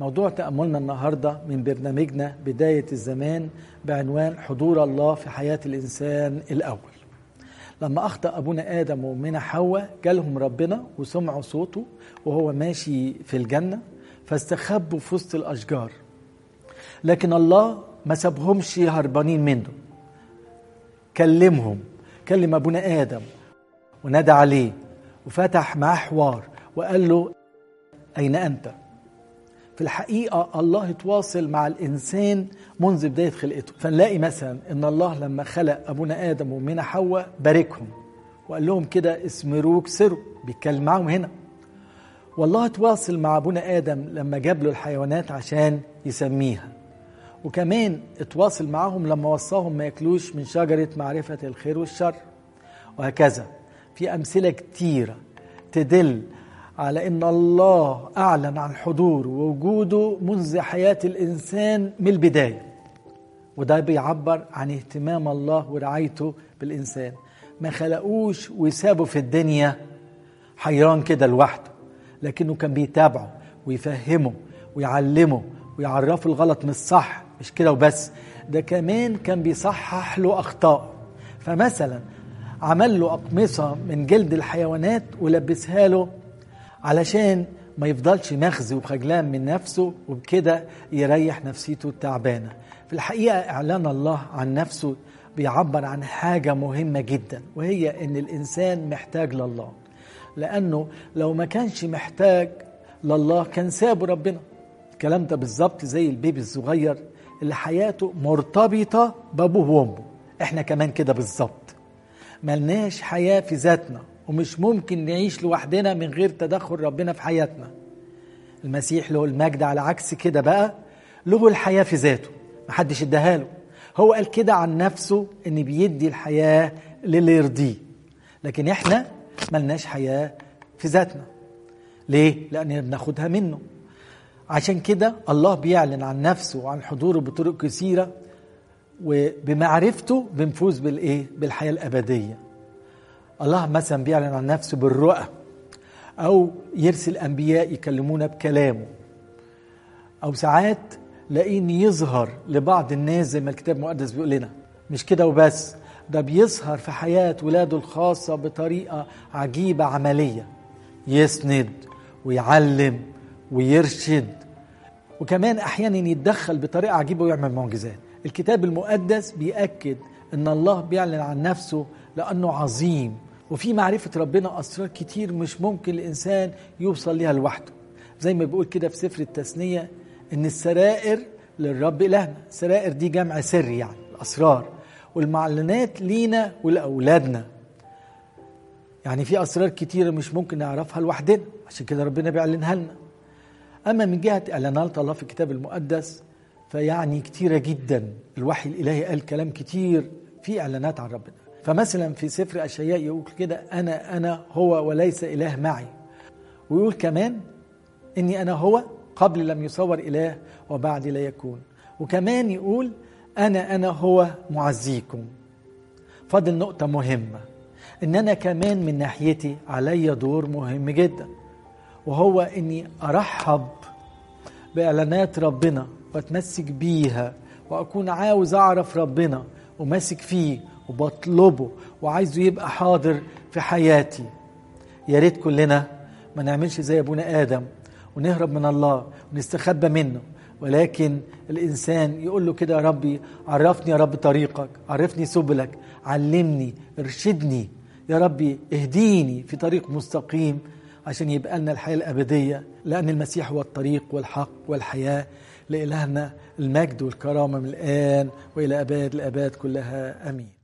موضوع تأملنا النهاردة من برنامجنا بداية الزمان بعنوان حضور الله في حياة الإنسان الأول لما أخطأ أبونا آدم وأمنا حواء جالهم ربنا وسمعوا صوته وهو ماشي في الجنة فاستخبوا في وسط الأشجار لكن الله ما سابهمش هربانين منه كلمهم كلم أبونا آدم ونادى عليه وفتح معاه حوار وقال له أين أنت؟ في الحقيقة الله اتواصل مع الإنسان منذ بداية خلقته فنلاقي مثلا إن الله لما خلق أبونا آدم وأمنا حواء باركهم وقال لهم كده اسمروا كسروا بيتكلم معاهم هنا والله تواصل مع أبونا آدم لما جاب له الحيوانات عشان يسميها وكمان اتواصل معاهم لما وصاهم ما ياكلوش من شجرة معرفة الخير والشر وهكذا في أمثلة كتيرة تدل على ان الله اعلن عن حضوره ووجوده منذ حياه الانسان من البدايه وده بيعبر عن اهتمام الله ورعايته بالانسان ما خلقوش وسابه في الدنيا حيران كده لوحده لكنه كان بيتابعه ويفهمه ويعلمه ويعرفه الغلط من الصح مش كده وبس ده كمان كان بيصحح له اخطائه فمثلا عمل له اقمصه من جلد الحيوانات ولبسها له علشان ما يفضلش مخزي وخجلان من نفسه وبكده يريح نفسيته التعبانه في الحقيقه اعلان الله عن نفسه بيعبر عن حاجه مهمه جدا وهي ان الانسان محتاج لله لانه لو ما كانش محتاج لله كان سابه ربنا الكلام ده بالظبط زي البيبي الصغير اللي حياته مرتبطه بابوه وامه احنا كمان كده بالظبط ملناش حياه في ذاتنا ومش ممكن نعيش لوحدنا من غير تدخل ربنا في حياتنا المسيح له المجد على عكس كده بقى له الحياة في ذاته محدش اداها له هو قال كده عن نفسه ان بيدي الحياة للي يرضيه لكن احنا ملناش حياة في ذاتنا ليه؟ لأننا بناخدها منه عشان كده الله بيعلن عن نفسه وعن حضوره بطرق كثيرة وبمعرفته بنفوز بالإيه؟ بالحياة الأبدية الله مثلا بيعلن عن نفسه بالرؤى او يرسل انبياء يكلمونا بكلامه او ساعات لاقين يظهر لبعض الناس زي ما الكتاب المقدس بيقول لنا مش كده وبس ده بيظهر في حياة ولاده الخاصة بطريقة عجيبة عملية يسند ويعلم ويرشد وكمان أحيانا يتدخل بطريقة عجيبة ويعمل معجزات الكتاب المقدس بيأكد أن الله بيعلن عن نفسه لأنه عظيم وفي معرفة ربنا أسرار كتير مش ممكن الإنسان يوصل ليها لوحده زي ما بيقول كده في سفر التثنية إن السرائر للرب إلهنا السرائر دي جمع سري يعني الأسرار والمعلنات لينا ولأولادنا يعني في أسرار كتيرة مش ممكن نعرفها لوحدنا عشان كده ربنا بيعلنها لنا أما من جهة إعلانات الله في الكتاب المقدس فيعني كتيرة جدا الوحي الإلهي قال كلام كتير في إعلانات عن ربنا فمثلا في سفر أشياء يقول كده أنا أنا هو وليس إله معي ويقول كمان إني أنا هو قبل لم يصور إله وبعد لا يكون وكمان يقول أنا أنا هو معزيكم فاضل نقطة مهمة إن أنا كمان من ناحيتي علي دور مهم جدا وهو إني أرحب بإعلانات ربنا وأتمسك بيها وأكون عاوز أعرف ربنا وماسك فيه وبطلبه وعايزه يبقى حاضر في حياتي يا ريت كلنا ما نعملش زي ابونا ادم ونهرب من الله ونستخبى منه ولكن الانسان يقول له كده يا ربي عرفني يا رب طريقك عرفني سبلك علمني ارشدني يا ربي اهديني في طريق مستقيم عشان يبقى لنا الحياه الابديه لان المسيح هو الطريق والحق والحياه لإلهنا المجد والكرامه من الان والى اباد الاباد كلها امين